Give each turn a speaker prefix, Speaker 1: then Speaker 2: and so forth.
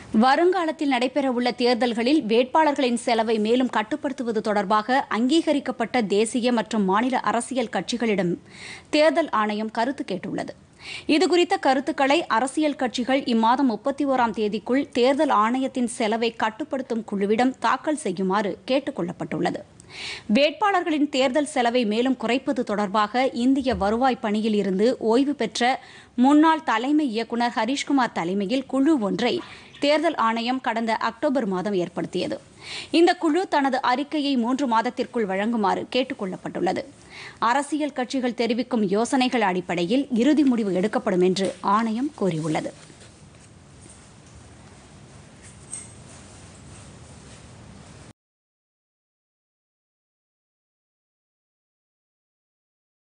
Speaker 1: வருங்காலத்தில் நடைபெறவுள்ள தேர்தல்களில் வேட்பாளர்களின் செலவை மேலும் கட்டுப்படுத்துவது தொடர்பாக அங்கீகரிக்கப்பட்ட தேசிய மற்றும் மாநில அரசியல் கட்சிகளிடம் தேர்தல் ஆணையம் கருத்து கேட்டுள்ளது இதுகுறித்த கருத்துக்களை அரசியல் கட்சிகள் இம்மாதம் முப்பத்தி ஓராம் தேதிக்குள் தேர்தல் ஆணையத்தின் செலவை கட்டுப்படுத்தும் குழுவிடம் தாக்கல் செய்யுமாறு கேட்டுக் கொள்ளப்பட்டுள்ளது வேட்பாளர்களின் தேர்தல் செலவை மேலும் குறைப்பது தொடர்பாக இந்திய வருவாய் பணியில் இருந்து ஓய்வு பெற்ற முன்னாள் தலைமை இயக்குநர் ஹரீஷ்குமார் தலைமையில் குழு ஒன்றை தேர்தல் ஆணையம் கடந்த அக்டோபர் மாதம் ஏற்படுத்தியது இந்த குழு தனது அறிக்கையை மூன்று மாதத்திற்குள் வழங்குமாறு கேட்டுக் கொள்ளப்பட்டுள்ளது அரசியல் கட்சிகள் தெரிவிக்கும் யோசனைகள் அடிப்படையில் இறுதி முடிவு எடுக்கப்படும் என்று ஆணையம் கூறியுள்ளது